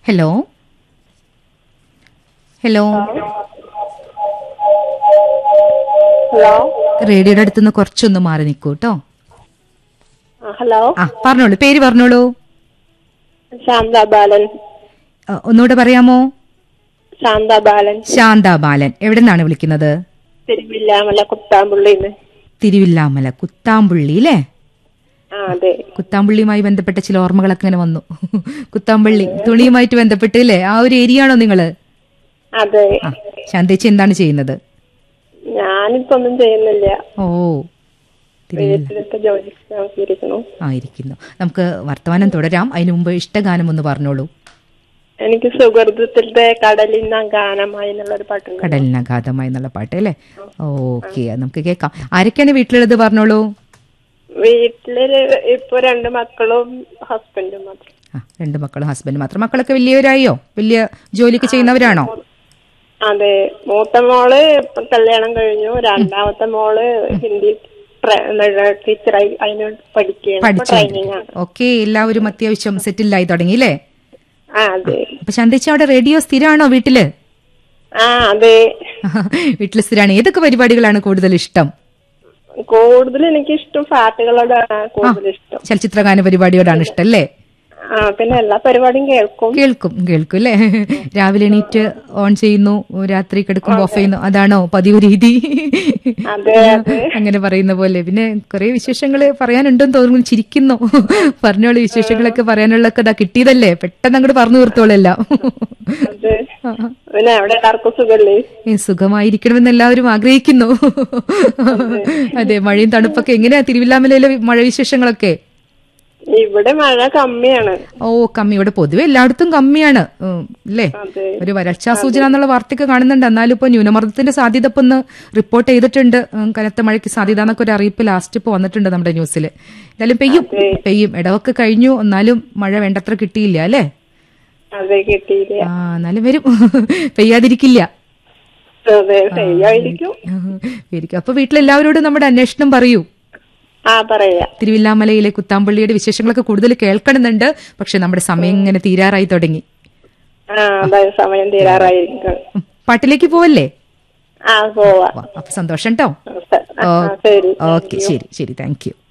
hello hello hello റേഡിയോയുടെ അടുത്തുനിന്ന് കുറച്ചൊന്ന് മാറി നിൽക്കൂ കേട്ടോ ആ, ഹലോ ആ പറഞ്ഞോളൂ പേര് പറഞ്ഞോളൂ ശാന്ത ബാലൻ ആ, ഒന്നുകൂടെ പറയാമോ ശാന്ത ബാലൻ ശാന്ത ബാലൻ എവിടെ നിന്നാണ് വിളിക്കുന്നത് തിരുവില്ലാമല കുത്താമ്പുള്ളിന്ന് തിരുവില്ലാമല കുത്താമ്പുള്ളി അല്ലേ ആ അതെ കുത്താമ്പുള്ളിയുമായി ബന്ധപ്പെട്ട ചില ഓർമ്മകളൊക്കെ ഇങ്ങനെ വന്നു കുത്താമ്പള്ളി തുണിയുമായിട്ട് ബന്ധപ്പെട്ട് അല്ലേ ആ ഒരു ഏരിയ ആണോ നിങ്ങള് അതെ ആ ശാന്തേച്ചി എന്താണ് ചെയ്യുന്നത് ഞാനിപ്പോ ഒന്നും ചെയ്യുന്നില്ല ഓ തിരുവില്ല വീട്ടിലത്തെ ജോലി നോക്കിയിരിക്കുന്നു ആയിരിക്കുന്നു നമുക്ക് വർത്തമാനം തുടരാം അതിനു മുമ്പ് ഇഷ്ടഗാനം ഒന്ന് പറഞ്ഞോളൂ എനിക്ക് സുഹൃത്തത്തിലത്തെ കടലിന്ന ഗാനമായി എന്നുള്ളൊരു പാട്ടുണ്ട് കടലിനഗാധമായി എന്നുള്ള പാട്ട് അല്ലേ ഓക്കെ നമുക്ക് കേൾക്കാം ആരൊക്കെയാണ് വീട്ടിലുള്ളത് പറഞ്ഞോളൂ വീട്ടില് ഇപ്പൊ രണ്ട് മക്കളും ഹസ്ബൻഡും മാത്രം ആ രണ്ട് മക്കളും ഹസ്ബൻഡ് മാത്രം മക്കളൊക്കെ വലിയവരായോ വലിയ ജോലിക്ക് ചെയ്യുന്നവരാണോ അതെ മൂത്ത മോള് ഇപ്പൊ കല്യാണം കഴിഞ്ഞു രണ്ടാമത്തെ മോള് ഹിന്ദി ടീച്ചറായി അതിന് പഠിക്കുകയാണ് ഇപ്പൊ പഠിച്ചു ട്രെയിനിങ് ആണ് ഓക്കെ എല്ലാവരും അത്യാവശ്യം സെറ്റിലായി തുടങ്ങി അല്ലേ ആ അതെ അപ്പൊ ശാന്തേച്ചി അവിടെ റേഡിയോ സ്ഥിരമാണോ വീട്ടില് ആ അതെ വീട്ടിൽ സ്ഥിരമാണ് ഏതൊക്കെ പരിപാടികളാണ് കൂടുതൽ ഇഷ്ടം കൂടുതൽ എനിക്ക് ഇഷ്ടം പാട്ടുകളോടാണ് കൂടുതൽ ഇഷ്ടം ചലച്ചിത്രഗാന പരിപാടിയോടാണ് ഇഷ്ടം അല്ലേ ആ പിന്നെ എല്ലാ പരിപാടിയും കേൾക്കും കേൾക്കും കേൾക്കും അല്ലേ രാവിലെ എണീറ്റ് ഓൺ ചെയ്യുന്നു രാത്രി കിടക്കുമ്പോ ഓഫ് ചെയ്യുന്നു അതാണോ പതിവ് രീതി അതെ അതെ അങ്ങനെ പറയുന്ന പോലെ പിന്നെ കുറെ വിശേഷങ്ങൾ പറയാനുണ്ടെന്ന് തോന്നുന്നു ചിരിക്കുന്നു പറഞ്ഞോളൂ വിശേഷങ്ങളൊക്കെ പറയാനുള്ളതൊക്കെ ഇതാ കിട്ടിയതല്ലേ പെട്ടെന്ന് അങ്ങോട്ട് പറഞ്ഞു തീർത്തോളെല്ലാം അതെ പിന്നെ അവിടെ എല്ലാവർക്കും സുഖല്ലേ ഏ, സുഖമായിരിക്കണമെന്ന് എല്ലാവരും ആഗ്രഹിക്കുന്നു അതെ മഴയും തണുപ്പൊക്കെ എങ്ങനെയാ തിരുവില്ലാമലയിലെ മഴ വിശേഷങ്ങളൊക്കെ ഇവിടെ മഴ കമ്മിയാണ് ഓ കമ്മി ഇവിടെ പൊതുവെ എല്ലായിടത്തും കമ്മിയാണ് ഉം, അല്ലേ അതെ ഒരു വരൾച്ചാ സൂചന എന്നുള്ള വാർത്തയൊക്കെ കാണുന്നുണ്ട് എന്നാലും ഇപ്പൊ ന്യൂനമർദ്ദത്തിന്റെ സാധ്യത ഇപ്പൊ ഒന്ന് റിപ്പോർട്ട് ചെയ്തിട്ടുണ്ട് ഉം, കനത്ത മഴയ്ക്ക് സാധ്യത എന്നൊക്കെ ഒരു അറിയിപ്പ് ലാസ്റ്റ് ഇപ്പൊ വന്നിട്ടുണ്ട് നമ്മുടെ ന്യൂസിൽ എന്തായാലും പെയ്യും പെയ്യും ഇടവൊക്കെ കഴിഞ്ഞു എന്നാലും മഴ വേണ്ടത്ര കിട്ടിയില്ല അല്ലേ അതെ കിട്ടിയില്ല ആ എന്നാലും വരും പെയ്യാതിരിക്കില്ല അതെ ശരിയായിരിക്കും ശരിക്കും അപ്പൊ വീട്ടിലെല്ലാവരോടും നമ്മുടെ അന്വേഷണം പറയൂ ആ പറയാ തിരുവില്ലാമലയിലെ കുത്താമ്പള്ളിയുടെ വിശേഷങ്ങളൊക്കെ കൂടുതൽ കേൾക്കണമെന്നുണ്ട് പക്ഷെ നമ്മുടെ സമയം ഇങ്ങനെ തീരാറായി തുടങ്ങി ആ അതെ സമയം തീരാറായിരിക്കും ഉം, പാട്ടിലേക്ക് പോവല്ലേ ആ പോവാ അപ്പൊ സന്തോഷം കേട്ടോ ആ, ശരി ഓക്കെ ശരി ശരി താങ്ക് യു